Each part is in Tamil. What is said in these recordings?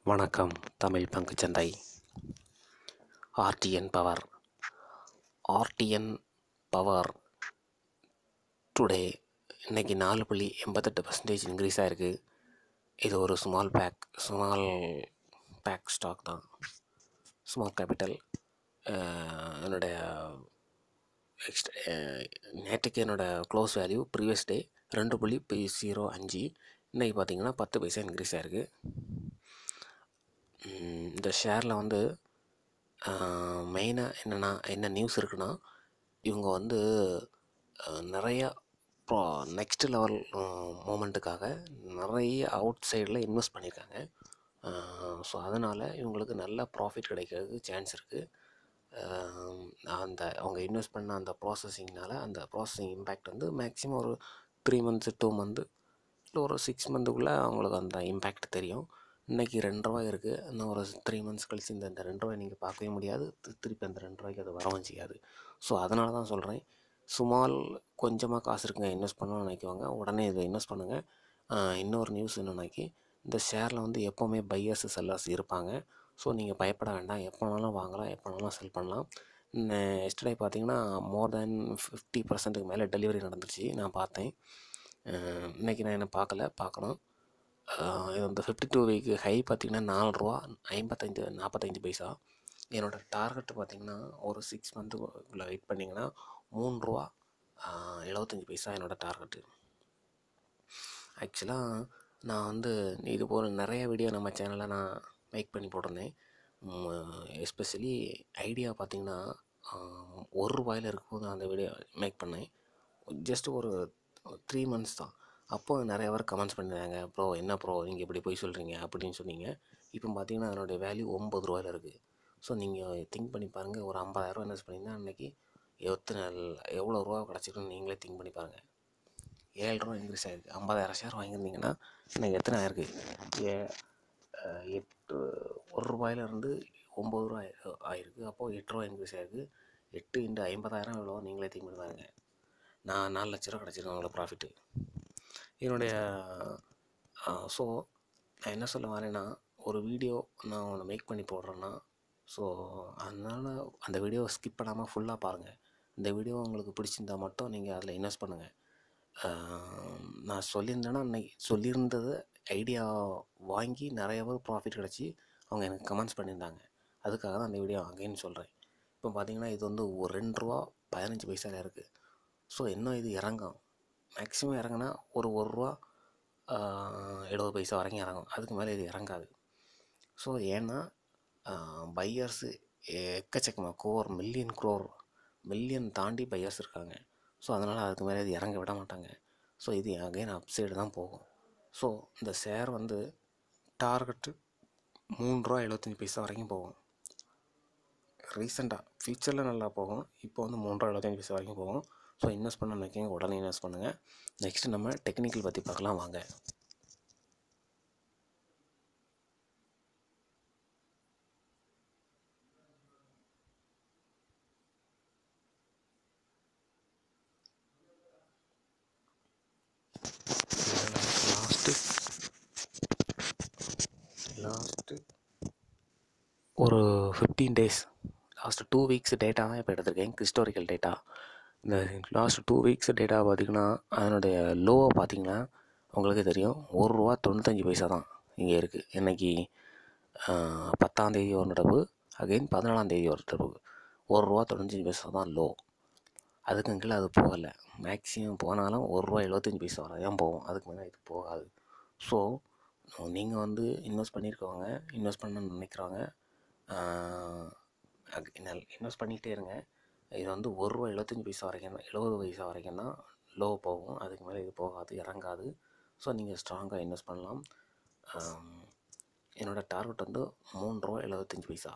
வணக்கம் தமிழ் பங்குச்சந்தை RTN power RTN power today இன்னைக்கு நாலு புள்ளி எண்பத்தெட்டு பர்சன்டேஜ் இன்க்ரீஸ் ஆகிருக்கு இது ஒரு small back small back stock தான் ஸ்மால் கேபிட்டல் என்னுடைய எக்ஸ்ட் நேற்றுக்கு என்னோடய க்ளோஸ் வேல்யூ ப்ரீவியஸ் டே ரெண்டு புள்ளி பி ஜீரோ அஞ்சு இன்றைக்கி பார்த்தீங்கன்னா பத்து பைசா இன்க்ரீஸ் ஆகிருக்கு ம், இந்த ஷேரில் வந்து மெயினாக என்னென்னா என்ன நியூஸ் இருக்குன்னா இவங்க வந்து அஹ், நிறைய ப்ரா நெக்ஸ்ட் லெவல் மூமெண்ட்டுக்காக நிறைய அவுட் சைடில் இன்வெஸ்ட் பண்ணியிருக்காங்க ஸோ அதனால் இவங்களுக்கு நல்ல ப்ராஃபிட் கிடைக்கிறதுக்கு சான்ஸ் இருக்குது அந்த அவங்க இன்வெஸ்ட் பண்ண அந்த ப்ராசஸிங்னால அந்த ப்ராசஸிங் இம்பேக்ட் வந்து மேக்ஸிமம் ஒரு த்ரீ மந்த்ஸு டூ மந்த்து இல்லை ஒரு சிக்ஸ் மந்த்துக்குள்ளே அவங்களுக்கு அந்த இம்பேக்ட் தெரியும் இன்றைக்கி ரெண்டு ரூபாய் இருக்குது இன்னும் ஒரு த்ரீ மந்த்ஸ் கழிச்சு இந்த இந்த ரெண்டு ரூபாய் நீங்கள் பார்க்கவே முடியாது தி- திருப்பி அந்த ரெண்டு ரூபாய்க்கு அது வரவும் செய்யாது ஸோ அதனால தான் சொல்கிறேன் சுமால் கொஞ்சமாக காசு இருக்குங்க இன்வெஸ்ட் பண்ணணும்னு நினைக்குவாங்க உடனே இதை இன்வெஸ்ட் பண்ணுங்கள் இன்னொரு நியூஸ் என்னன்னாக்கி இந்த ஷேரில் வந்து எப்போவுமே பையர்ஸ் செல்லர்ஸ் இருப்பாங்க ஸோ நீங்கள் பயப்பட வேண்டாம் எப்போ வேணாலும் வாங்கலாம் எப்போ வேணாலும் செல் பண்ணலாம் எஸ்டர்டே பார்த்தீங்கன்னா மோர் தென் ஃபிஃப்டி பர்சன்ட்டுக்கு மேலே டெலிவரி நடந்துருச்சு நான் பார்த்தேன் அஹ் இன்னைக்கு நான் என்ன பார்க்கல பார்க்கணும் அஹ் இது வந்து ஃபிஃப்டி டூ வீக் ஹை பார்த்தீங்கன்னா நாலு ரூபா ஐம்பத்தஞ்சு நாற்பத்தஞ்சு பைசா என்னோட டார்கெட் பார்த்தீங்கன்னா ஒரு சிக்ஸ் மந்த்துக்குள்ளே வெயிட் பண்ணிங்கன்னா மூணு ரூபா அஹ் எழுபத்தஞ்சு பைசா என்னோட டார்கெட்டு ஆக்சுவலாக நான் வந்து இது போல் நிறைய வீடியோ நம்ம சேனலில் நான் மேக் பண்ணி போட்டிருந்தேன் எஸ்பெஷலி ஐடியா பார்த்தீங்கன்னா ஆஹ், ஒரு ரூபாயில் இருக்கும்போது அந்த வீடியோ மேக் பண்ணேன் ஜஸ்ட் ஒரு த்ரீ மந்த்ஸ் தான் அப்போது நிறைய பேர் கமெண்ட்ஸ் பண்ணியிருந்தாங்க ப்ரோ என்ன ப்ரோ நீங்கள் இப்படி போய் சொல்கிறீங்க அப்படின்னு சொன்னீங்க இப்போ பார்த்தீங்கன்னா அதனுடைய வேல்யூ ஒம்பது ரூபாயில் இருக்குது ஸோ நீங்கள் திங்க் பண்ணி பாருங்கள் ஒரு ஐம்பதாயிரரூவா இன்வெஸ்ட் பண்ணியிருந்தா அன்றைக்கி எத்தனை எவ்வளோ ரூபா கிடச்சிருக்குன்னு நீங்களே திங்க் பண்ணி பாருங்கள் ஏழு ரூபா இன்க்ரீஸ் ஆகிருக்கு ஐம்பதாயிரம் ஷேர் வாங்கியிருந்தீங்கன்னா இன்னைக்கு எத்தனை ஆயிருக்கு ஏ அஹ் எட்டு ஒரு ரூபாயிலேருந்து ஒம்பது ரூபா ஆயி- ஆயிருக்கு அப்போது எட்டு ரூபா இன்க்ரீஸ் ஆகிருக்கு எட்டு இன்ட்டு ஐம்பதாயிரம் எவ்வளோ நீங்களே திங்க் பண்ணி பாருங்க நான் நாலு லட்ச ரூபா கிடச்சிருக்கு உங்களுக்கு ப்ராஃபிட்டு என்னுடைய ஸோ நான் என்ன சொல்ல வரேன்னா ஒரு வீடியோ நான் ஒன்று மேக் பண்ணி போடுறேன்னா ஸோ அதனால் அந்த வீடியோவை ஸ்கிப் பண்ணாமல் ஃபுல்லாக பாருங்கள் இந்த வீடியோ உங்களுக்கு பிடிச்சிருந்தா மட்டும் நீங்கள் அதில் இன்வெஸ்ட் பண்ணுங்கள் ஆஹ் நான் சொல்லியிருந்தேன்னா அன்னைக்கு சொல்லியிருந்தது ஐடியா வாங்கி நிறைய பேர் ப்ராஃபிட் கிடச்சி அவங்க எனக்கு கமெண்ட்ஸ் பண்ணியிருந்தாங்க அதுக்காக தான் அந்த வீடியோ அகைன் சொல்கிறேன் இப்போ பார்த்தீங்கன்னா இது வந்து ஒரு ரெண்டு ரூபா பதினஞ்சு பைசால இருக்குது ஸோ இன்னும் இது இறங்கும் மேக்ஸிமம் இறங்குனா ஒரு ஒரு ரூபா ஆஹ் எழுபது பைசா வரைக்கும் இறங்கும் அதுக்கு மேலே இது இறங்காது ஸோ ஏன்னா பையர்ஸு எக்கச்சக்கமாக கோர் மில்லியன் க்ரோர் மில்லியன் தாண்டி பையர்ஸ் இருக்காங்க ஸோ அதனால் அதுக்கு மேலே இது இறங்க விட மாட்டாங்க ஸோ இது அகைன் அப்சைடு தான் போகும் ஸோ இந்த ஷேர் வந்து டார்கெட்டு மூணு ரூபா எழுபத்தஞ்சி பைசா வரைக்கும் போகும் ரீசெண்டாக ஃபியூச்சரில் நல்லா போகும் இப்போ வந்து மூணு ரூபா எழுபத்தஞ்சி பைசா வரைக்கும் போகும் ஸோ இன்வெஸ்ட் பண்ண நினைக்கிங்க உடனே இன்வெஸ்ட் பண்ணுங்கள் நெக்ஸ்ட் நம்ம டெக்னிக்கல் பற்றி பார்க்கலாம் வாங்க லாஸ்ட்டு லாஸ்ட்டு ஒரு fifteen days last two weeks data தான் இப்போ எடுத்திருக்கேன் ஹிஸ்டாரிக்கல் டேட்டா இந்த லாஸ்ட் டூ வீக்ஸ் டேட்டா பார்த்தீங்கன்னா அதனுடைய லோவை பார்த்தீங்கன்னா உங்களுக்கு தெரியும் ஒரு ரூபா தொண்ணூத்தஞ்சு பைசா தான் இங்கே இருக்குது இன்னைக்கு ஆஹ், பத்தாம் தேதி ஒரு நடப்பு அகைன் பதினாலாம் தேதி ஒரு நடப்பு ஒரு ரூபா தொண்ணூத்தஞ்சு பைசா தான் லோ அதுக்கும் கீழே அது போகலை மேக்ஸிமம் போனாலும் ஒரு ரூபா எழுபத்தஞ்சி பைசா வரை தான் போகும் அதுக்கு மேலே இது போகாது ஸோ நீங்கள் வந்து இன்வெஸ்ட் பண்ணியிருக்கவங்க இன்வெஸ்ட் பண்ணணும்னு நினைக்கிறவங்க இன்வெஸ்ட் பண்ணிகிட்டே இருங்க இது வந்து ஒரு ரூபா எழுபத்தஞ்சி பைசா வரைக்கும் தான் எழுபது பைசா வரைக்கும் தான் லோ போகும் அதுக்கு மேலே இது போகாது இறங்காது ஸோ நீங்கள் ஸ்ட்ராங்காக இன்வெஸ்ட் பண்ணலாம் ஆம், என்னோட டார்கெட் வந்து மூணு ரூபா எழுபத்தஞ்சி பைசா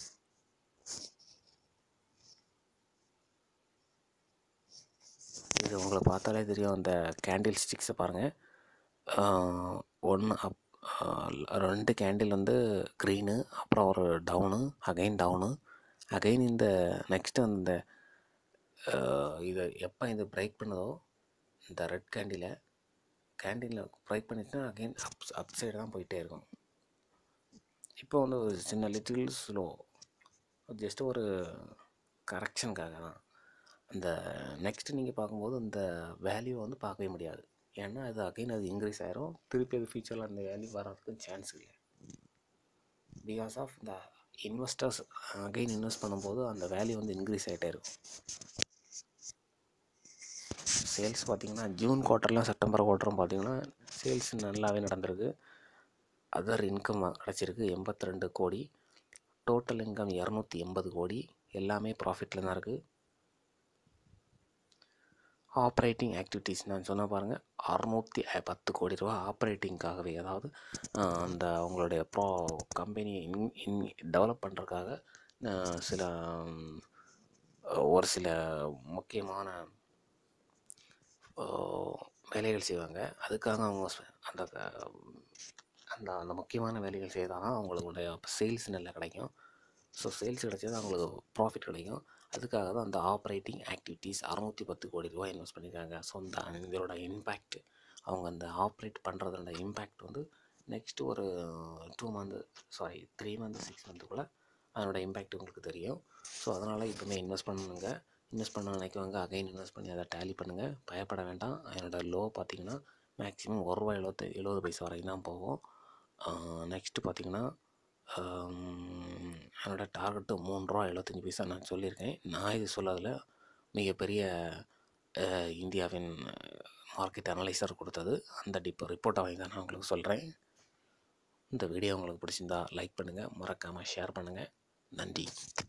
இது உங்களை பார்த்தாலே தெரியும் அந்த கேண்டில் ஸ்டிக்ஸை பாருங்கள் ஒன்று அப் ஆஹ் ரெண்டு கேண்டில் வந்து க்ரீனு அப்புறம் ஒரு டவுனு அகைன் டவுனு அகைன் இந்த நெக்ஸ்ட்டு அந்த ஆஹ் இது எப்போ இது பிரேக் பண்ணுதோ இந்த ரெட் கேண்டிலை கேண்டீனில் பிரேக் பண்ணிட்டுனா அகைன் அப் அப் சைடு தான் போயிட்டே இருக்கும் இப்போ வந்து ஒரு சின்ன லிட்டில் ஸ்லோ ஜஸ்ட் ஒரு கரெக்ஷனுக்காக தான் அந்த நெக்ஸ்ட் நீங்கள் பார்க்கும்போது இந்த வேல்யூ வந்து பார்க்கவே முடியாது ஏன்னா அது அகைன் அது இன்க்ரீஸ் ஆயிரும் திருப்பி அது ஃபியூச்சரில் அந்த வேல்யூ வர்றதுக்கு சான்ஸ் இல்லை பிகாஸ் ஆஃப் இந்த இன்வெஸ்டர்ஸ் அகைன் இன்வெஸ்ட் பண்ணும்போது அந்த வேல்யூ வந்து இன்க்ரீஸ் ஆகிட்டே இருக்கும் சேல்ஸ் பார்த்திங்கன்னா ஜூன் குவார்ட்டர்லாம் செப்டம்பர் குவார்ட்டரும் பார்த்திங்கன்னா சேல்ஸ் நல்லாவே நடந்திருக்கு அதர் இன்கம் கிடச்சிருக்கு எண்பத்தி ரெண்டு கோடி டோட்டல் இன்கம் இரநூத்தி எண்பது கோடி எல்லாமே ப்ராஃபிட்டில் தான் இருக்குது ஆப்ரேட்டிங் ஆக்டிவிட்டீஸ் நான் சொன்ன பாருங்கள் அறநூற்றி பத்து கோடி ரூபா ஆப்ரேட்டிங்காகவே அதாவது ஆஹ், அந்த அவங்களுடைய ப்ரோ கம்பெனியை இன் இன் டெவலப் பண்ணுறதுக்காக சில ம், ஒரு சில முக்கியமான ஆஹ், வேலைகள் செய்வாங்க அதுக்காக அவங்க ஸ்ப- அந்த க- அந்த அந்த முக்கியமான வேலைகள் செய்தால் தான் அவங்களுடைய சேல்ஸ் நல்லா கிடைக்கும் ஸோ சேல்ஸ் கிடைச்சது அவங்களுக்கு ப்ராஃபிட் கிடைக்கும் அதுக்காக தான் அந்த ஆப்ரேட்டிங் ஆக்டிவிட்டீஸ் அறநூற்றி பத்து கோடி ரூபாய் இன்வெஸ்ட் பண்ணியிருக்காங்க ஸோ அந்த இதோட இம்பேக்ட் அவங்க அந்த ஆப்ரேட் பண்ணுறதோட இம்பேக்ட் வந்து நெக்ஸ்ட் ஒரு two month sorry three month six மந்த்துக்குள்ளே அதனோட இம்பேக்ட் உங்களுக்கு தெரியும் ஸோ அதனால் இப்போமே இன்வெஸ்ட் பண்ணுங்க இன்வெஸ்ட் பண்ண நினைக்கவங்க அகைன் இன்வெஸ்ட் பண்ணி அதை டேலி பண்ணுங்கள் பயப்பட வேண்டாம் அதனோட லோ பார்த்தீங்கன்னா மேக்ஸிமம் ஒரு ரூபா எழுபத்தி எழுபது பைசா வரைக்கும் தான் போகும் நெக்ஸ்ட்டு பார்த்தீங்கன்னா என்னோட டார்கெட்டு மூணு ரூபா எழுபத்தஞ்சி பைசா நான் சொல்லியிருக்கேன் நான் இது சொல்லாதில் மிகப்பெரிய அஹ், இந்தியாவின் மார்க்கெட் அனலைசர் கொடுத்தது அந்த டிப்போ ரிப்போர்ட்டை வாங்கி தான் நான் உங்களுக்கு சொல்கிறேன் இந்த வீடியோ உங்களுக்கு பிடிச்சிருந்தா லைக் பண்ணுங்கள் மறக்காமல் ஷேர் பண்ணுங்கள் நன்றி